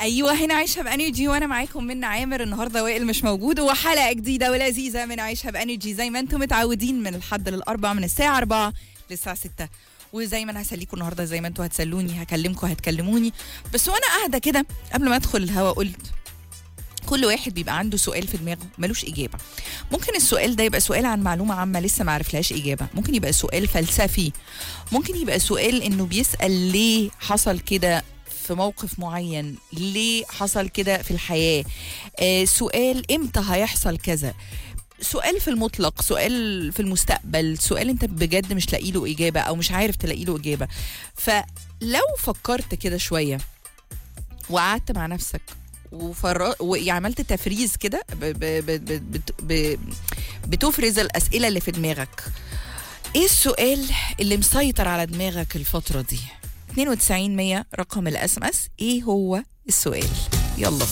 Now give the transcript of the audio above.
ايوه هنا عايشه بانرجي وانا معاكم من عامر النهارده وائل مش موجود وحلقه جديده ولذيذه من عايشه بانرجي زي ما انتم متعودين من الحد للاربع من الساعه 4 للساعه 6 وزي ما انا هسليكم النهارده زي ما انتم هتسلوني هكلمكم هتكلموني بس وانا قاعده كده قبل ما ادخل الهوا قلت كل واحد بيبقى عنده سؤال في دماغه ملوش اجابه ممكن السؤال ده يبقى سؤال عن معلومه عامه لسه ما عرفلهاش اجابه ممكن يبقى سؤال فلسفي ممكن يبقى سؤال انه بيسال ليه حصل كده في موقف معين ليه حصل كده في الحياه آه سؤال امتى هيحصل كذا سؤال في المطلق سؤال في المستقبل سؤال انت بجد مش لاقي له اجابه او مش عارف تلاقي له اجابه فلو فكرت كده شويه وقعدت مع نفسك وفر... وعملت تفريز كده ب... ب... ب... ب... ب... بتفرز الاسئله اللي في دماغك ايه السؤال اللي مسيطر على دماغك الفتره دي 92 100 رقم الاس ام اس ايه هو السؤال يلا